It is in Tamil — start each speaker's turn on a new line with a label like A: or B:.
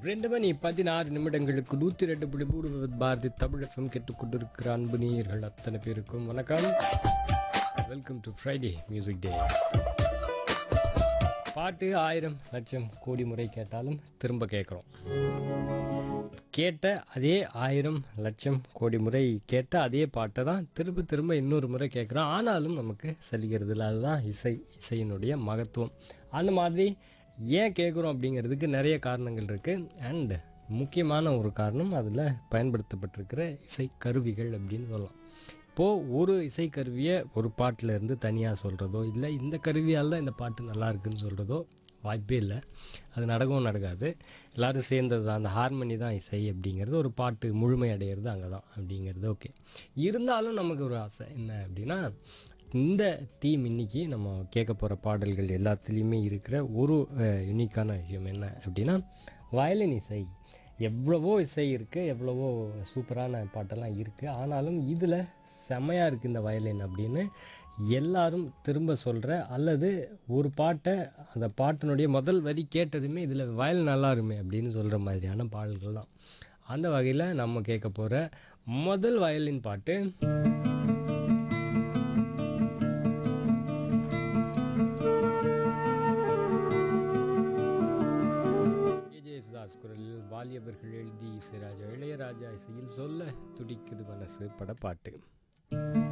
A: ரெண்டு மணி பதினாறு நிமிடங்களுக்கு நூற்றி ரெண்டு புள்ளி மூணு பாரதி தமிழகம் கேட்டுக்கொண்டிருக்கிற அன்பு நேயர்கள் அத்தனை பேருக்கும் வணக்கம் welcome to Friday music day பாட்டு ஆயிரம் லட்சம் கோடி முறை கேட்டாலும் திரும்ப கேட்குறோம் கேட்ட அதே ஆயிரம் லட்சம் கோடி முறை கேட்ட அதே பாட்டை தான் திரும்ப திரும்ப இன்னொரு முறை கேட்குறோம் ஆனாலும் நமக்கு சலிக்கிறது இல்லை அதுதான் இசை இசையினுடைய மகத்துவம் அந்த மாதிரி ஏன் கேட்குறோம் அப்படிங்கிறதுக்கு நிறைய காரணங்கள் இருக்குது அண்ட் முக்கியமான ஒரு காரணம் அதில் பயன்படுத்தப்பட்டிருக்கிற இசை கருவிகள் அப்படின்னு சொல்லலாம் இப்போது ஒரு இசைக்கருவியை ஒரு பாட்டில் இருந்து தனியாக சொல்கிறதோ இல்லை இந்த கருவியால் தான் இந்த பாட்டு நல்லா இருக்குன்னு சொல்கிறதோ வாய்ப்பே இல்லை அது நடக்கவும் நடக்காது எல்லோரும் சேர்ந்தது தான் அந்த ஹார்மனி தான் இசை அப்படிங்கிறது ஒரு பாட்டு முழுமை அடையிறது அங்கே தான் அப்படிங்கிறது ஓகே இருந்தாலும் நமக்கு ஒரு ஆசை என்ன அப்படின்னா இந்த தீம் இன்னைக்கு நம்ம கேட்க போகிற பாடல்கள் எல்லாத்துலேயுமே இருக்கிற ஒரு யூனிக்கான விஷயம் என்ன அப்படின்னா வயலின் இசை எவ்வளவோ இசை இருக்குது எவ்வளவோ சூப்பரான பாட்டெல்லாம் இருக்குது ஆனாலும் இதில் செம்மையாக இருக்குது இந்த வயலின் அப்படின்னு எல்லாரும் திரும்ப சொல்கிற அல்லது ஒரு பாட்டை அந்த பாட்டினுடைய முதல் வரி கேட்டதுமே இதில் வயல் நல்லா இருக்குமே அப்படின்னு சொல்கிற மாதிரியான பாடல்கள் தான் அந்த வகையில் நம்ம கேட்க போகிற முதல் வயலின் பாட்டு விஜயசுதாஸ் குரலில் வாலியவர்கள் எழுதி இசைராஜா இளையராஜா இசையில் சொல்ல துடிக்குது மனசு பட பாட்டு